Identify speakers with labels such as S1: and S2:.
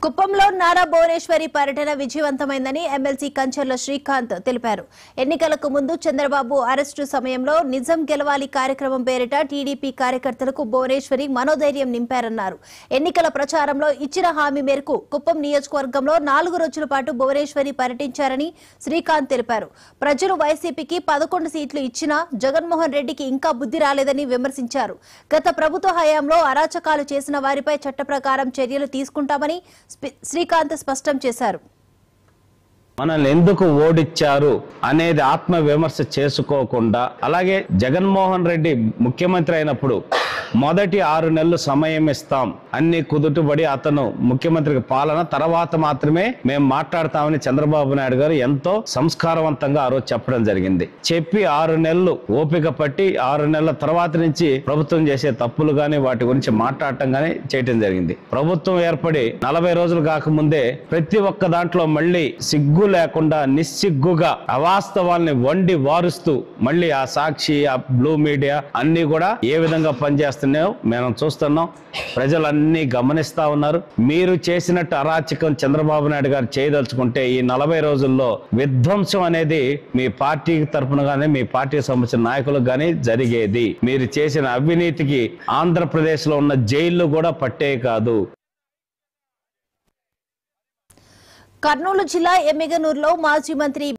S1: కుప్పంలో నారా భువనేశ్వరి పర్యటన విజయవంతమైందని ఎమ్మెల్సీ కంచర్ల శ్రీకాంత్ తెలిపారు ఎన్నికలకు ముందు చంద్రబాబు అరెస్టు సమయంలో నిజం గెలవాలి కార్యక్రమం పేరిట టీడీపీ కార్యకర్తలకు భువనేశ్వరి మనోధైర్యం నింపారన్నారు ఎన్నికల ప్రచారంలో ఇచ్చిన హామీ మేరకు కుప్పం నియోజకవర్గంలో నాలుగు రోజుల పాటు భువనేశ్వరి పర్యటించారని శ్రీకాంత్ తెలిపారు ప్రజలు వైసీపీకి పదకొండు సీట్లు ఇచ్చినా జగన్మోహన్ రెడ్డికి ఇంకా బుద్ధి రాలేదని విమర్శించారు గత ప్రభుత్వ హయాంలో అరాచకాలు చేసిన వారిపై చట్ట ప్రకారం చర్యలు తీసుకుంటామని స్పి- శ్రీకాంత్ స్పష్టం చేశారు
S2: మనల్ని ఎందుకు ఓడిచ్చారు అనేది ఆత్మ విమర్శ చేసుకోకుండా అలాగే జగన్మోహన్ రెడ్డి ముఖ్యమంత్రి అయినప్పుడు మొదటి ఆరు నెలలు సమయం ఇస్తాం అన్ని కుదుటబడి అతను ముఖ్యమంత్రికి పాలన తర్వాత మాత్రమే మేము మాట్లాడతామని చంద్రబాబు నాయుడు గారు ఎంతో సంస్కారవంతంగా ఆ రోజు చెప్పడం జరిగింది చెప్పి ఆరు నెలలు ఓపిక పట్టి ఆరు నెలల తర్వాత నుంచి ప్రభుత్వం చేసే తప్పులు గాని వాటి గురించి మాట్లాడటం గాని చేయటం జరిగింది ప్రభుత్వం ఏర్పడి నలభై రోజులు కాకముందే ప్రతి ఒక్క దాంట్లో మళ్ళీ సిగ్గు లేకుండా నిస్సిగ్గుగా అవాస్తవాల్ని వండి వారుస్తూ మళ్ళీ ఆ సాక్షి ఆ బ్లూ మీడియా అన్ని కూడా ఏ విధంగా పనిచేస్తున్నాయో మేము చూస్తున్నాం ప్రజలన్నీ గమనిస్తా ఉన్నారు మీరు చేసినట్టు అరాచకం చంద్రబాబు నాయుడు గారు చేయదలుచుకుంటే ఈ నలభై రోజుల్లో విధ్వంసం అనేది మీ పార్టీ తరఫున గానీ మీ పార్టీకి సంబంధించిన నాయకులకు గానీ జరిగేది మీరు చేసిన అవినీతికి ఆంధ్రప్రదేశ్ లో ఉన్న జైళ్లు కూడా పట్టే కాదు
S1: కర్నూలు జిల్లా ఎమ్మిగనూరులో మాజీ మంత్రి